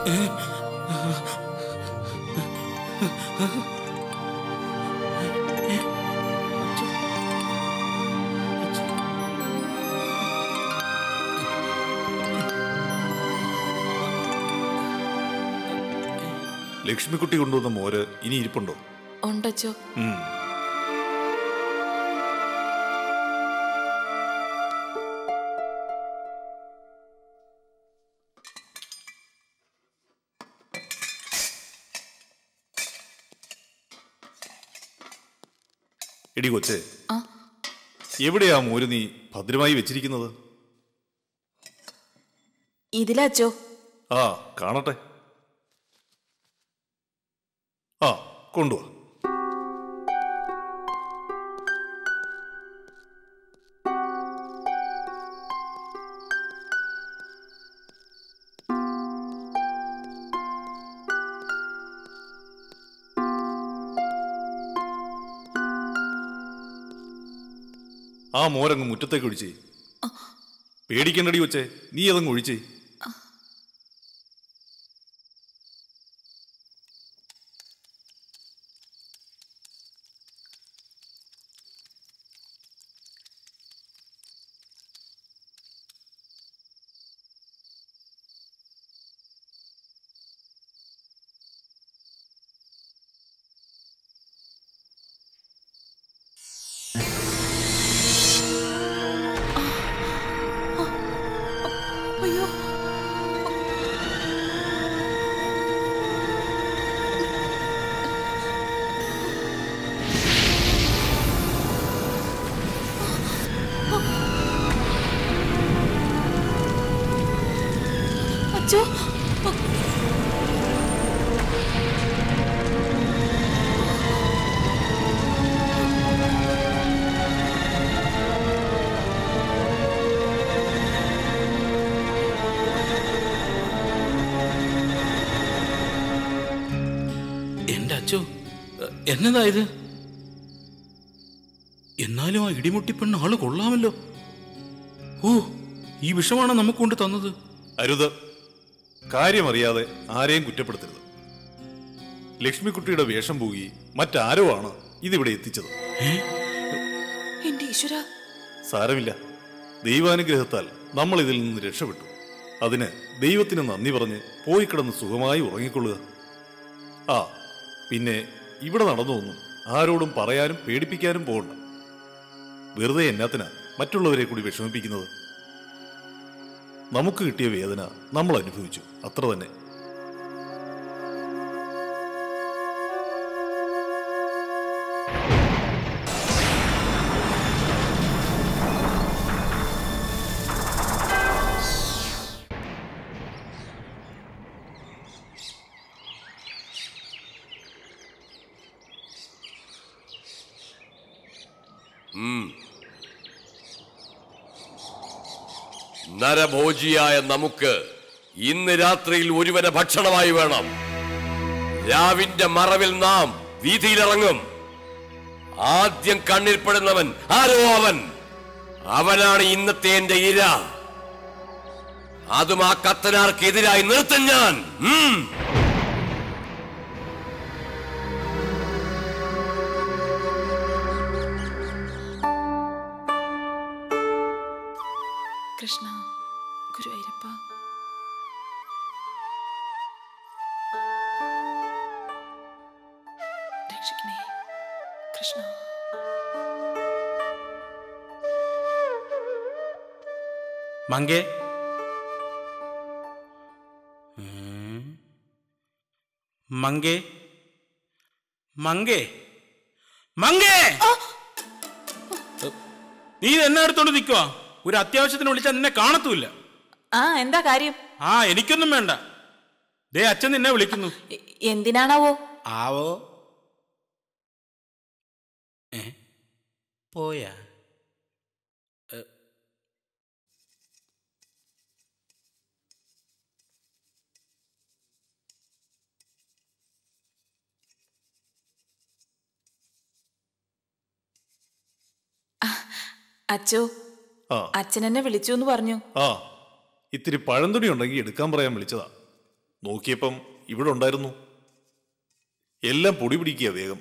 ലക്ഷ്മിക്കുട്ടി കൊണ്ടുവന്ന മോര് ഇനി ഇരിപ്പുണ്ടോ ഉണ്ടച്ചോ ഉം. എടി കൊച്ചേ ആ. എവിടെയാ മോര് നീ ഭദ്രമായി വെച്ചിരിക്കുന്നത് ഇതിലച്ചോ ആ കാണട്ടെ ആ കൊണ്ടുവാ ആ മോരങ്ങ് മുറ്റത്തേക്ക് ഒഴിച്ചേ പേടിക്കണ്ടടി കൊച്ചേ നീ അതങ്ങ് ഒഴിച്ചേ അയ്യോ അച്ചോ എന്റെ അച്ചോ എ- എന്നതാ ഇത് എന്നാലും ആ ഇടിമുട്ടിപ്പെണ്ണ ആള് കൊള്ളാമല്ലോ ഓ ഈ വിഷമാണ് നമുക്ക് കൊണ്ട് തന്നത് അരുത് കാര്യമറിയാതെ ആരെയും കുറ്റപ്പെടുത്തരുത് ലക്ഷ്മിക്കുട്ടിയുടെ വേഷം പോയി മറ്റാരോ ആണ് ഇതിവിടെ എത്തിച്ചത് എന്റെ ഈശ്വര സാരമില്ല ദൈവാനുഗ്രഹത്താൽ നമ്മൾ ഇതിൽ നിന്ന് രക്ഷപ്പെട്ടു അതിന് ദൈവത്തിന് നന്ദി പറഞ്ഞ് പോയി കിടന്ന് സുഖമായി ഉറങ്ങിക്കൊള്ളുക ആ പിന്നെ ഇവിടെ നടന്നൊന്നും ആരോടും പറയാനും പേടിപ്പിക്കാനും പോകണ്ട വെറുതെ എന്നാത്തിനാ മറ്റുള്ളവരെ കൂടി വിഷമിപ്പിക്കുന്നത് നമുക്ക് കിട്ടിയ വേദന നമ്മൾ അനുഭവിച്ചു അത്ര തന്നെ നരഭോജിയായ നമുക്ക് ഇന്ന് രാത്രിയിൽ ഒരുവനെ ഭക്ഷണമായി വേണം രാവിന്റെ മറവിൽ നാം വീതിയിലിറങ്ങും ആദ്യം കണ്ണിൽപ്പെടുന്നവൻ ആരോ അവൻ അവനാണ് ഇന്നത്തെ എന്റെ ഇര അതും ആ കത്തനാർക്കെതിരായി നിർത്തും ഞാൻ ഉം. കൃഷ്ണ ഗുരുവായൂരപ്പ രക്ഷിക്കണേ കൃഷ്ണ മങ്കേ ഉം. മങ്കേ മങ്കേ മങ്കേ നീ ഇത് എന്നെ എടുത്തോണ്ട് നിൽക്കുവാ ഒരു അത്യാവശ്യത്തിന് വിളിച്ചാൽ നിന്നെ കാണത്തുമില്ല ആ എന്താ കാര്യം ആ എനിക്കൊന്നും വേണ്ട ദേ അച്ഛൻ നിന്നെ വിളിക്കുന്നു എ- എന്തിനാണാവോ ആവോ ഏ പോയാ ഏ, അച്ചോ ആ അച്ഛൻ എന്നെ വിളിച്ചു എന്ന് പറഞ്ഞു ആ ഇത്തിരി പഴന്തുണി ഉണ്ടെങ്കിൽ എടുക്കാൻ പറയാൻ വിളിച്ചതാ നോക്കിയപ്പം ഇവിടെ ഉണ്ടായിരുന്നു എല്ലാം പൊടി പിടിക്കുക വേഗം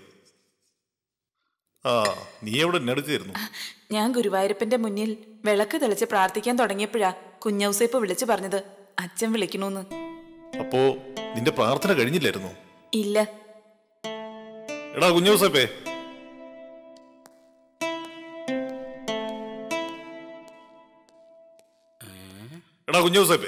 ആ നീ എവിടെ എന്നെടുക്കായിരുന്നു ഞാൻ ഗുരുവായൂരപ്പന്റെ മുന്നിൽ വിളക്ക് തെളിച്ച് പ്രാർത്ഥിക്കാൻ തുടങ്ങിയപ്പോഴാ കുഞ്ഞൌസേപ്പ് വിളിച്ചു പറഞ്ഞത് അച്ഛൻ വിളിക്കണോന്ന് അപ്പോ നിന്റെ പ്രാർത്ഥന കഴിഞ്ഞില്ലായിരുന്നു ഇല്ല എടാ കുഞ്ഞൂസപ്പേ എടാ കുഞ്ഞൂസപ്പേ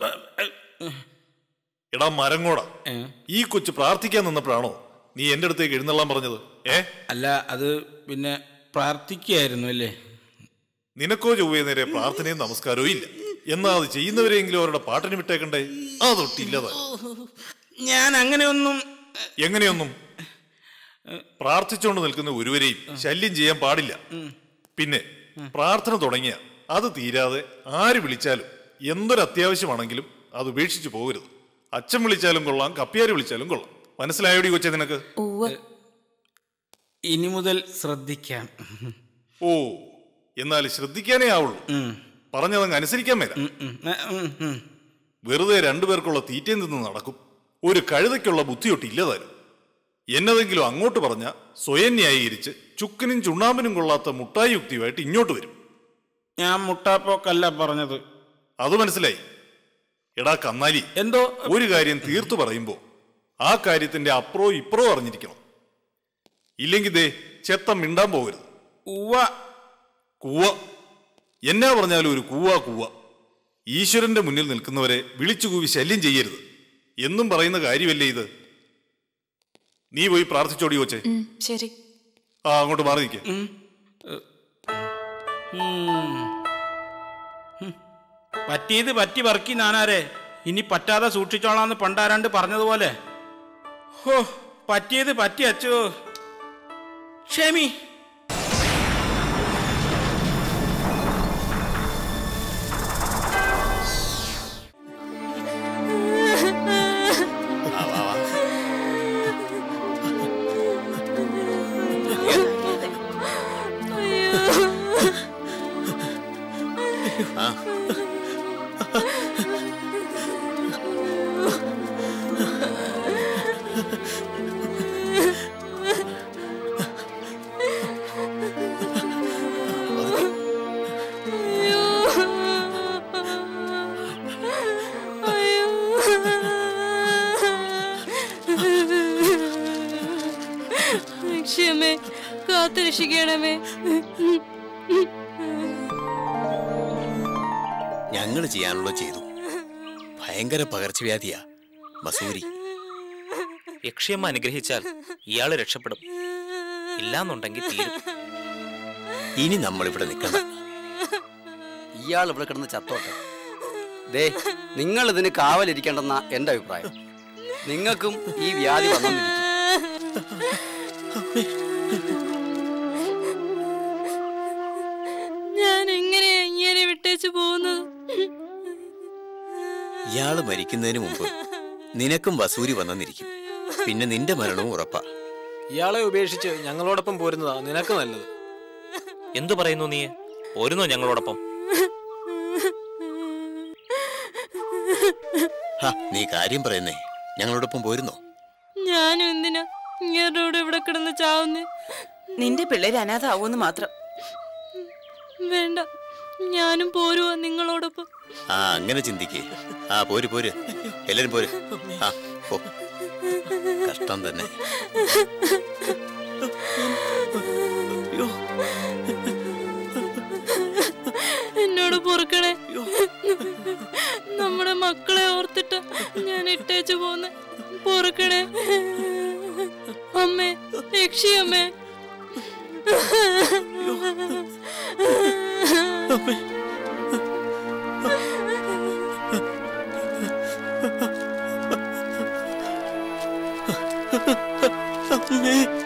എടാ മരങ്ങോട ഈ കൊച്ചു പ്രാർത്ഥിക്കാൻ നിന്നപ്പോഴാണോ നീ എന്റെ അടുത്തേക്ക് എഴുന്നള്ളാൻ പറഞ്ഞത് ഏ അല്ല അത് പിന്നെ പ്രാർത്ഥിക്കുകയായിരുന്നു അല്ലേ നിനക്കോ ചൊവ്വേ നേരെ പ്രാർത്ഥനയും നമസ്കാരവും ഇല്ല എന്നാ അത് ചെയ്യുന്നവരെങ്കിലും അവരുടെ പാട്ടിന് വിട്ടേക്കണ്ടേ അതൊട്ടില്ലതാ ഞാൻ അങ്ങനെയൊന്നും എങ്ങനെയൊന്നും പ്രാർത്ഥിച്ചുകൊണ്ട് നിൽക്കുന്ന ഒരുവരെയും ശല്യം ചെയ്യാൻ പാടില്ല പിന്നെ പ്രാർത്ഥന തുടങ്ങിയ അത് തീരാതെ ആര് വിളിച്ചാലും എന്തൊരു അത്യാവശ്യമാണെങ്കിലും അത് ഉപേക്ഷിച്ച് പോകരുത് അച്ഛൻ വിളിച്ചാലും കൊള്ളാം കപ്പിയാര് വിളിച്ചാലും കൊള്ളാം മനസ്സിലായോടി കൊച്ചെ നിനക്ക് ഉവ്വ് ഇനി മുതൽ ശ്രദ്ധിക്കാം ഓ എന്നാൽ ശ്രദ്ധിക്കാനേ ആവുള്ളൂ ഉം. പറഞ്ഞതങ്ങ് അനുസരിക്കാൻ മേല ഉം, ഉം, ഉം, ഉം. വെറുതെ രണ്ടുപേർക്കുള്ള തീറ്റയും നിന്ന് നടക്കും ഒരു കഴുതയ്ക്കുള്ള ബുദ്ധിയൊട്ട് ഇല്ലതാനും എന്നതെങ്കിലും അങ്ങോട്ട് പറഞ്ഞ സ്വയം ന്യായീകരിച്ച് ചുക്കിനും ചുണ്ണാമ്പിനും കൊള്ളാത്ത മുട്ടായി യുക്തിയുമായിട്ട് ഇങ്ങോട്ട് വരും ഞാൻ മുട്ടാപ്പോക്കല്ല പറഞ്ഞത് അത് മനസ്സിലായി എടാ കന്നാലി എന്തോ ഒരു കാര്യം തീർത്തു പറയുമ്പോ ആ കാര്യത്തിന്റെ അപ്രോ ഇപ്രോ അറിഞ്ഞിരിക്കണം ഇല്ലെങ്കിൽ ദേ ചെത്തം മിണ്ടാൻ പോകരുത് ഉവ്വ കൂവ എന്നാ പറഞ്ഞാലും ഒരു കൂവ കൂവ ഈശ്വരന്റെ മുന്നിൽ നിൽക്കുന്നവരെ വിളിച്ചു കൂവി ശല്യം ചെയ്യരുത് എന്നും പറയുന്ന കാര്യമല്ലേ ഇത് നീ പോയി പ്രാർത്ഥിച്ചോടി കൊച്ചെ ഉം, ശരി ആ അങ്ങോട്ട് മാറി നിൽക്കേ ഉം. ഉം. പറ്റിയത് പറ്റി പറക്കി നാനാരെ ഇനി പറ്റാതെ സൂക്ഷിച്ചോളാന്ന് പണ്ടാരാണ്ട് പറഞ്ഞതുപോലെ ഹോ പറ്റിയത് പറ്റി അച്ചോ ക്ഷമി ക്ഷമേ കാത്തുരക്ഷിക്കണമേ ഞങ്ങൾ ചെയ്യാനുള്ളത് ചെയ്തു ഭയങ്കര പകർച്ചവ്യാധിയാ മസൂരി യക്ഷിയമ്മ അനുഗ്രഹിച്ചാൽ ഇയാള് രക്ഷപ്പെടും ഇല്ലാന്നുണ്ടെങ്കിൽ തീരും ഇനി നമ്മൾ ഇവിടെ നിൽക്കണം ഇയാൾ ഇവിടെ കിടന്ന് ചത്തോട്ടെ ദേ നിങ്ങൾ ഇതിന് കാവലിരിക്കേണ്ടെന്ന എൻ്റെ അഭിപ്രായം നിങ്ങൾക്കും ഈ വ്യാധി വന്നിരിക്കും ഞാൻ എങ്ങനെയാ ഇങ്ങനെ വിട്ടേച്ചു പോകുന്നത് ഇയാള് മരിക്കുന്നതിന് മുമ്പ് നിനക്കും വസൂരി വന്നെന്നിരിക്കും പിന്നെ നിന്റെ മരണവും ഉറപ്പാ ഇയാളെ ഉപേക്ഷിച്ച് ഞങ്ങളോടൊപ്പം പോരുന്നതാ നിനക്ക് നല്ലത് എന്തു പറയുന്നു നീ പോരുന്നോ ഞങ്ങളോടൊപ്പം ഹാ നീ കാര്യം പറയുന്നേ ഞങ്ങളോടൊപ്പം പോരുന്നോ ഞാനും എന്തിനാ ഇങ്ങേരുടെ കൂടെ ഇവിടെ കിടന്ന് ചാവുന്നേ നിന്റെ പിള്ളേര് അനാഥാവൂന്ന് മാത്രം വേണ്ട ഞാനും പോരുവാ നിങ്ങളോടൊപ്പം ആ അങ്ങനെ ചിന്തിക്കേ ആ പോര് പോര് എല്ലാരും പോര് ആ പോ കഷ്ടം തന്നെ എന്നോട് പൊറുക്കണേ നമ്മുടെ മക്കളെ ഓർത്തിട്ട് ഞാൻ ഇട്ടേച്ചു പോന്ന് പൊറുക്കണേ അമ്മേ രക്ഷിയമ്മേ അമ്മേ